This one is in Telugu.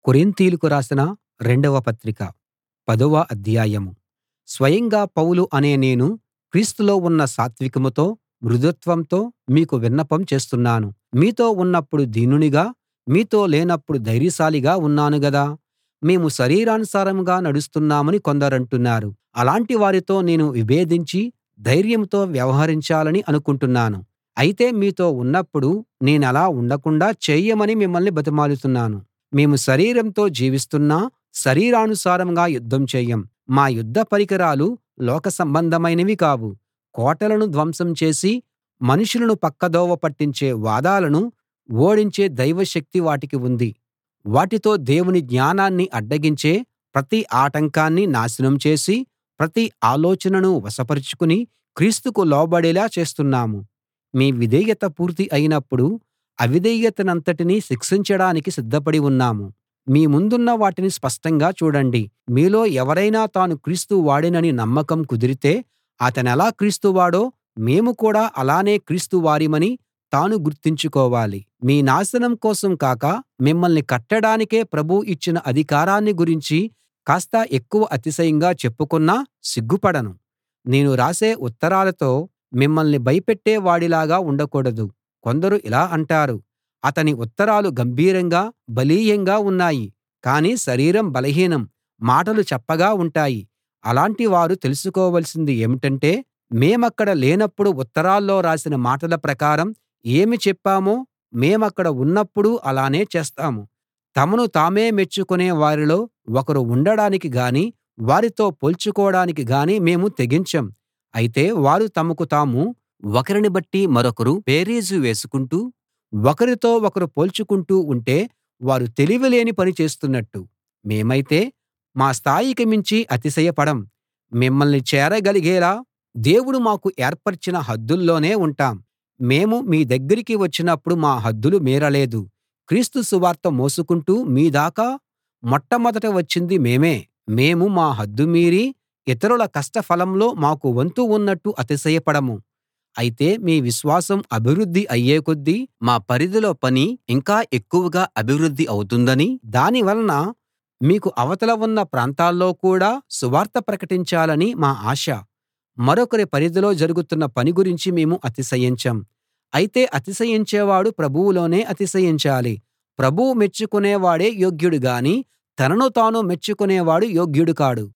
కొరింతీయులకు రాసిన రెండవ పత్రిక పదవ అధ్యాయం స్వయంగా పౌలు అనే నేను క్రీస్తులో ఉన్న సాత్వీకంతో మృదుత్వంతో మీకు విన్నపం చేస్తున్నాను మీతో ఉన్నప్పుడు దీనునిగా మీతో లేనప్పుడు ధైర్యశాలిగా ఉన్నాను గదా మేము శరీరానుసారంగా నడుస్తున్నామని కొందరంటున్నారు అలాంటి వారితో నేను విభేదించి ధైర్యంతో వ్యవహరించాలని అనుకుంటున్నాను అయితే మీతో ఉన్నప్పుడు నేనలా ఉండకుండా చేయమని మిమ్మల్ని బతిమాలుతున్నాను మేము శరీరంతో జీవిస్తున్నా శరీరానుసారంగా యుద్ధం చెయ్యం మా యుద్ధ పరికరాలు లోక సంబంధమైనవి కావు కోటలను ధ్వంసం చేసి మనుషులను పక్కదోవ పట్టించే వాదాలను ఓడించే దైవశక్తి వాటికి ఉంది వాటితో దేవుని జ్ఞానాన్ని అడ్డగించే ప్రతి ఆటంకాన్ని నాశనం చేసి ప్రతి ఆలోచనను వశపరచుకుని క్రీస్తుకు లోబడేలా చేస్తున్నాము మీ విధేయత పూర్తి అయినప్పుడు అవిధేయతనంతటినీ శిక్షించడానికి సిద్ధపడి ఉన్నాము మీ ముందున్న వాటిని స్పష్టంగా చూడండి మీలో ఎవరైనా తాను క్రీస్తు వాడినని నమ్మకం కుదిరితే అతనెలా క్రీస్తు వాడో మేము కూడా అలానే క్రీస్తు వారిమని తాను గుర్తుంచుకోవాలి మీ నాశనం కోసం కాక మిమ్మల్ని కట్టడానికే ప్రభువు ఇచ్చిన అధికారాన్ని గురించి కాస్త ఎక్కువ అతిశయంగా చెప్పుకున్నా సిగ్గుపడను నేను రాసే ఉత్తరాలతో మిమ్మల్ని భయపెట్టే వాడిలాగా ఉండకూడదు కొందరు ఇలా అంటారు అతని ఉత్తరాలు గంభీరంగా బలీయంగా ఉన్నాయి కానీ శరీరం బలహీనం మాటలు చప్పగా ఉంటాయి అలాంటి వారు తెలుసుకోవలసింది ఏమిటంటే మేమక్కడ లేనప్పుడు ఉత్తరాల్లో రాసిన మాటల ప్రకారం ఏమి చెప్పామో మేమక్కడ ఉన్నప్పుడు అలానే చేస్తాము తమను తామే మెచ్చుకునే వారిలో ఒకరు ఉండడానికి గానీ వారితో పోల్చుకోడానికి గానీ మేము తెగించం అయితే వారు తమకు తాము ఒకరిని బట్టి మరొకరు బేరీజు వేసుకుంటూ ఒకరితో ఒకరు పోల్చుకుంటూ ఉంటే వారు తెలివిలేని పని చేస్తున్నట్టు మేమైతే మా స్థాయికి మించి అతిశయపడం మిమ్మల్ని చేరగలిగేలా దేవుడు మాకు ఏర్పరచిన హద్దుల్లోనే ఉంటాం మేము మీ దగ్గరికి వచ్చినప్పుడు మా హద్దులు మీరలేదు క్రీస్తు సువార్త మోసుకుంటూ మీ దాకా మొట్టమొదట వచ్చింది మేమే మేము మా హద్దు మీరి ఇతరుల కష్టఫలంలో మాకు వంతు ఉన్నట్టు అతిశయపడము అయితే మీ విశ్వాసం అభివృద్ధి అయ్యే కొద్దీ మా పరిధిలో పని ఇంకా ఎక్కువగా అభివృద్ధి అవుతుందని దాని వలన మీకు అవతల ఉన్న ప్రాంతాల్లో కూడా సువార్త ప్రకటించాలని మా ఆశ మరొకరి పరిధిలో జరుగుతున్న పని గురించి మేము అతిశయించం అయితే అతిశయించేవాడు ప్రభువులోనే అతిశయించాలి ప్రభువు మెచ్చుకునేవాడే యోగ్యుడు గాని తనను తాను మెచ్చుకునేవాడు యోగ్యుడు కాడు